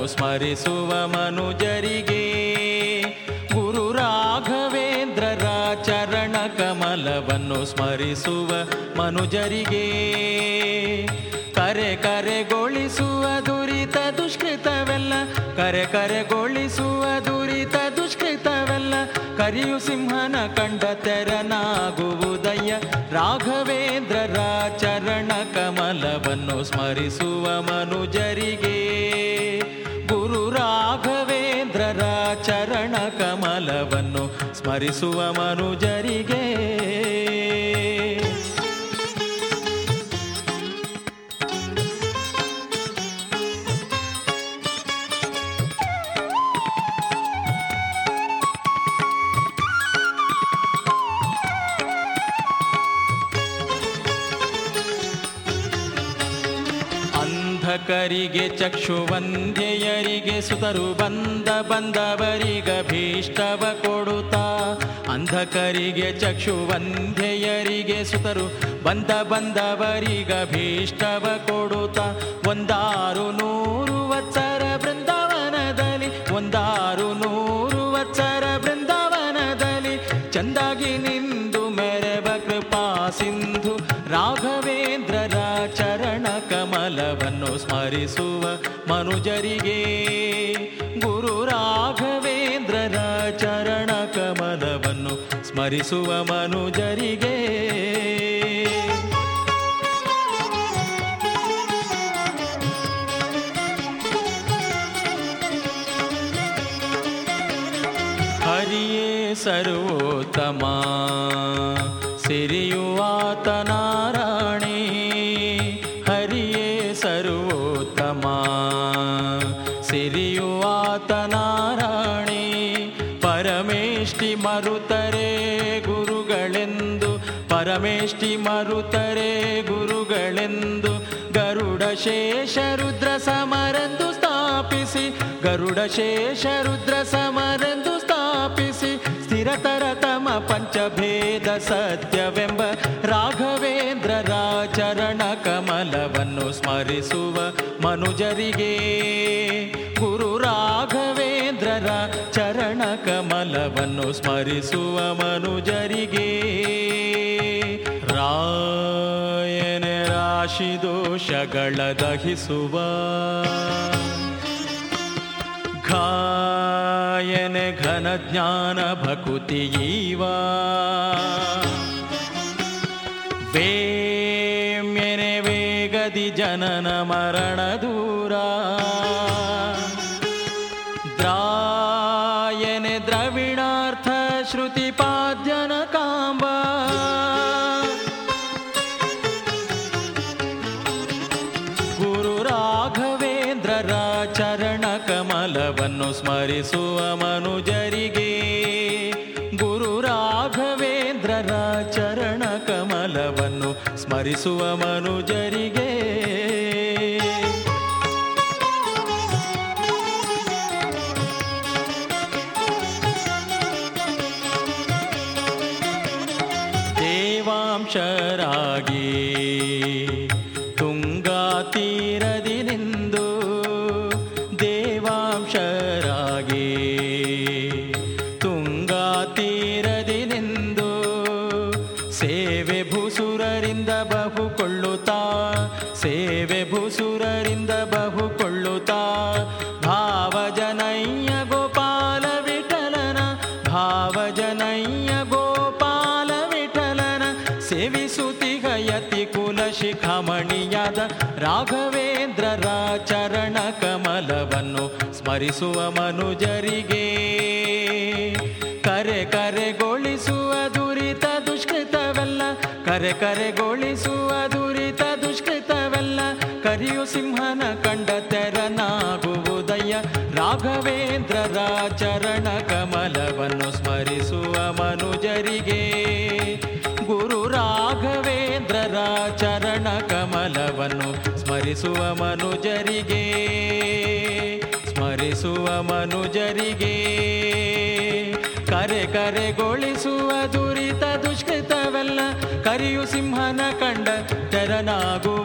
ಸ್ಮರಿಸುವ ಮನುಜರಿಗೆ ಗುರು ರಾಘವೇಂದ್ರರ ಚರಣ ಕಮಲವನ್ನು ಸ್ಮರಿಸುವ ಮನುಜರಿಗೆ ಕರೆ ಕರೆಗೊಳಿಸುವ ದುರಿತ ದುಷ್ಕೃತವೆಲ್ಲ ಕರೆ ಕರೆಗೊಳಿಸುವ ದುರಿತ ದುಷ್ಕೃತವೆಲ್ಲ ಕರಿಯು ಸಿಂಹನ ಕಂಡ ತೆರನಾಗುವುದಯ್ಯ ರಾಘವೇಂದ್ರರ ಚರಣ ಕಮಲವನ್ನು ಸ್ಮರಿಸುವ ಮನುಜರಿಗೆ ಗುರು ರಾಘವೇಂದ್ರರ ಚರಣ ಕಮಲವನ್ನು ಸ್ಮರಿಸುವ ಮನುಜರಿಗೆ ಅಂಧಕರಿಗೆ ಚಕ್ಷುವಂಧ್ಯೆಯರಿಗೆ ಸುತರು ಬಂದ ಬಂದವರಿಗ ಭೀಷ್ಟವ ಕೊಡುತ್ತಾ ಅಂಧಕರಿಗೆ ಚಕ್ಷುವಂಧ್ಯೆಯರಿಗೆ ಸುತರು ಬಂದ ಬಂದವರಿಗ ಭೀಷ್ಟವ ಕೊಡುತ್ತಾ ಒಂದಾರು ನೂರು ವತ್ಸರ ಬೃಂದಾವನದಲ್ಲಿ ಒಂದಾರು ನೂರು ವತ್ಸರ ಬೃಂದಾವನದಲ್ಲಿ ಚಂದಾಗಿ ನಿಂದು ಮೆರವ ಕೃಪಾ ಸಿಂಧು ರಾಘವೇಂದ್ರರ ಚರಣ ಕಮಲವನ್ನು ಸ್ಮರಿಸುವ ಮನುಜರಿಗೆ ಗುರು ರಾಘವೇಂದ್ರರ ಚರಣ ಕಮಲವನ್ನು ಸ್ಮರಿಸುವ ಮನುಜರಿಗೆ ಹರಿಯೇ ಸರ್ವೋತ್ತಮ ಸಿರಿಯುವಾತ ನಾರಾಯಣಿ ಹರಿಯೇ ಸರ್ವೋತ್ತಮ ಸಿರಿಯುವಾತ ನಾರಾಯಣಿ ಪರಮೇಷ್ಠಿ ಮರುತರೆ ಗುರುಗಳೆಂದು ಪರಮೇಷ್ಠಿ ಮರುತರೆ ಗುರುಗಳೆಂದು ಗರುಡ ಶೇಷ ರುದ್ರ ಸಮರೆಂದು ಸ್ಥಾಪಿಸಿ ಗರುಡ ಶೇಷ ರುದ್ರ ಸಮರೆಂದು ಸ್ಥಾಪಿಸಿ ಸ್ಥಿರತರ ತಮ ಪಂಚಭೇದ ಸತ್ಯವೆಂಬ ರಾಘವೇಂದ್ರರ ಚರಣ ಕಮಲವನ್ನು ಸ್ಮರಿಸುವ ಮನುಜರಿಗೆ ಗುರು ರಾಘವೇಂದ್ರರ ಚರಣ ಕಮಲವನ್ನು ಸ್ಮರಿಸುವ ಮನುಜರಿಗೆ ರಾಯನ ರಾಶಿ ದೋಷಗಳ ದಹಿಸುವ ಘಾಯನೆ ಘನ ಜ್ಞಾನ ಭಕುತಿಯೀವ ವೇಮ್ಯನೆ ವೇಗದಿ ಜನನ ಮರಣ ದೂರ ದ್ರಾಯನೆ ದ್ರವಿಣಾರ್ಥ ಶ್ರುತಿ ಪಾದ್ಯನ ಕಾಂಬ ಗುರು ರಾಘವೇಂದ್ರರ ಚರಣ ಕಮಲವನ್ನು ಸ್ಮರಿಸುವ ಮನುಜರಿಗೆ ಗುರು ರಾಘವೇಂದ್ರರ ಚರಣ ಕಮಲವನ್ನು ಸ್ಮರಿಸುವ ಮನುಜರಿಗೆ ದೇವಾಂಶರಾಗಿ ತುಂಗಾ ತೀರದಿ ನಿಂದು ದೇವಾಂಶರಾಗಿ ತುಂಗಾ ತೀರದಿ ನಿಂದು ಸೇವೆ ಭೂಸುರರಿಂದ ಬಹುಕೊಳ್ಳುತ್ತಾ ಸೇವೆ ಭೂಸುರರಿಂದ ಬಹುಕೊಳ್ಳುತ್ತಾ ಭಾವಜನಯ್ಯ ಗೋಪಾಲ ವಿಠಲನ ಭಾವಜನಯ್ಯ ಗೋಪಾಲ ವಿಠಲನ ಸೇವಿಸುತ್ತಿಗಯತಿ ಕುಲ ಶಿಖಮಣಿಯಾದ ರಾಘವೇಂದ್ರರ ಚರಣ ಕಮಲವನ್ನು ಸ್ಮರಿಸುವ ಮನುಜರಿಗೆ ಕರೆ ಕರೆಗೊಳಿಸುವ ದುರಿತ ದುಷ್ಕೃತವೆಲ್ಲ ಕರೆ ಕರೆಗೊಳಿಸುವ ದುರಿತ ದುಷ್ಕೃತವೆಲ್ಲ ಕರಿಯು ಸಿಂಹನ ಕಂಡ ತೆರನಾಗುವುದಯ್ಯ ರಾಘವೇಂದ್ರರ ಚರಣ ಕಮಲವನ್ನು ಸ್ಮರಿಸುವ ಮನುಜರಿಗೆ ಗುರು ರಾಘವೇಂದ್ರರ ಚರಣ ಕಮಲವನ್ನು ಸ್ಮರಿಸುವ ಮನುಜರಿಗೆ ಸ್ಮರಿಸುವ ಮನುಜರಿಗೆ ಕರೆ ಕರೆಗೊಳಿಸುವ ದುರಿತ ದುಷ್ಕೃತವೆಲ್ಲ ಕರಿಯು ಸಿಂಹನ ಕಂಡ ತೆರನಾಗು